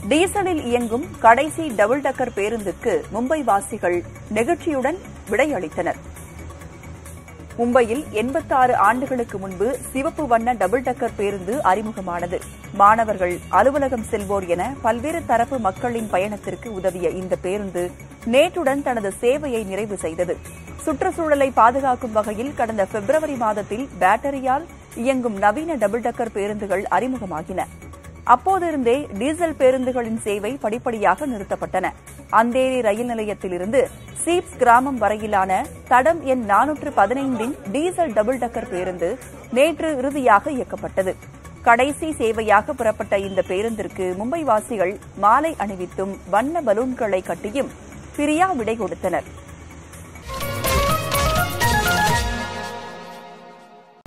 டீசலில் இயங்கும் கடைசி டபுள் டக்கர் பேருந்துக்கு மும்பை வாசிகள் நெகிழ்ச்சியுடன் விடையளித்தனர் மும்பையில் எண்பத்தாறு ஆண்டுகளுக்கு முன்பு சிவப்பு வண்ண டபுள் டக்கர் பேருந்து அறிமுகமானது மாணவர்கள் அலுவலகம் செல்வோர் என பல்வேறு தரப்பு மக்களின் பயணத்திற்கு உதவிய இந்த பேருந்து நேற்றுடன் தனது சேவையை நிறைவு செய்தது சுற்றுச்சூழலை பாதுகாக்கும் வகையில் கடந்த பிப்ரவரி மாதத்தில் பேட்டரியால் இயங்கும் நவீன டபுள் டக்கர் பேருந்துகள் அறிமுகமாகின அப்போதிருந்தே டீசல் பேருந்துகளின் சேவை படிப்படியாக நிறுத்தப்பட்டன அந்தேரி ரயில் நிலையத்திலிருந்து சீப்ஸ் கிராமம் வரையிலான தடம் எண் நானூற்று பதினைந்தின் டீசல் டபுள் டக்கர் பேருந்து நேற்று இறுதியாக இயக்கப்பட்டது கடைசி சேவையாக புறப்பட்ட இந்த பேருந்திற்கு மும்பை வாசிகள் மாலை அணிவித்தும் வண்ண பலூன்களை கட்டியும் பிரியா விடை கொடுத்தனர்